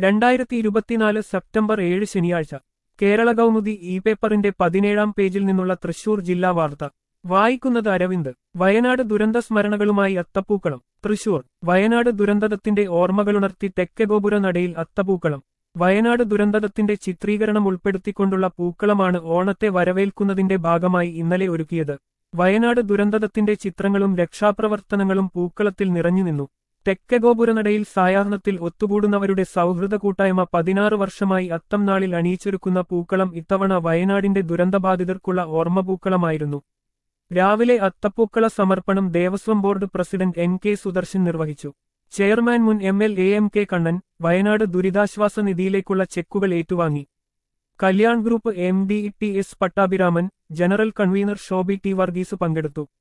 രണ്ടായിരത്തി ഇരുപത്തിനാല് സെപ്റ്റംബർ ഏഴ് ശനിയാഴ്ച കേരള കൗമുദി ഇ പേപ്പറിന്റെ പതിനേഴാം പേജിൽ നിന്നുള്ള തൃശൂർ ജില്ലാ വാർത്ത വായിക്കുന്നത് അരവിന്ദ് വയനാട് ദുരന്ത സ്മരണകളുമായി അത്തപ്പൂക്കളം തൃശൂർ വയനാട് ദുരന്തത്തിന്റെ ഓർമ്മകളുണർത്തി തെക്കഗോപുര നടയിൽ അത്തപ്പൂക്കളം വയനാട് ദുരന്തത്തിന്റെ ചിത്രീകരണം ഉൾപ്പെടുത്തിക്കൊണ്ടുള്ള പൂക്കളമാണ് ഓണത്തെ വരവേൽക്കുന്നതിന്റെ ഭാഗമായി ഇന്നലെ ഒരുക്കിയത് വയനാട് ദുരന്തത്തിന്റെ ചിത്രങ്ങളും രക്ഷാപ്രവർത്തനങ്ങളും പൂക്കളത്തിൽ നിറഞ്ഞുനിന്നു തെക്കഗോപുരനടയിൽ സായാഹ്നത്തിൽ ഒത്തുകൂടുന്നവരുടെ സൗഹൃദ കൂട്ടായ്മ പതിനാറ് വർഷമായി അത്തം നാളിൽ അണിയിച്ചൊരുക്കുന്ന പൂക്കളം ഇത്തവണ വയനാടിന്റെ ദുരന്തബാധിതർക്കുള്ള ഓർമ്മപൂക്കളമായിരുന്നു രാവിലെ അത്തപ്പൂക്കള സമർപ്പണം Devaswom board president N K Sudarshan നിർവഹിച്ചു ചെയർമാൻ മുൻ M L A M K Kannan Wayanad ദുരിതാശ്വാസ നിധിയിലേക്കുള്ള ചെക്കുകൾ ഏറ്റുവാങ്ങി Kalyan group M D T S Pattabhiraman general convener Shobi T Varghese പങ്കെടുത്തു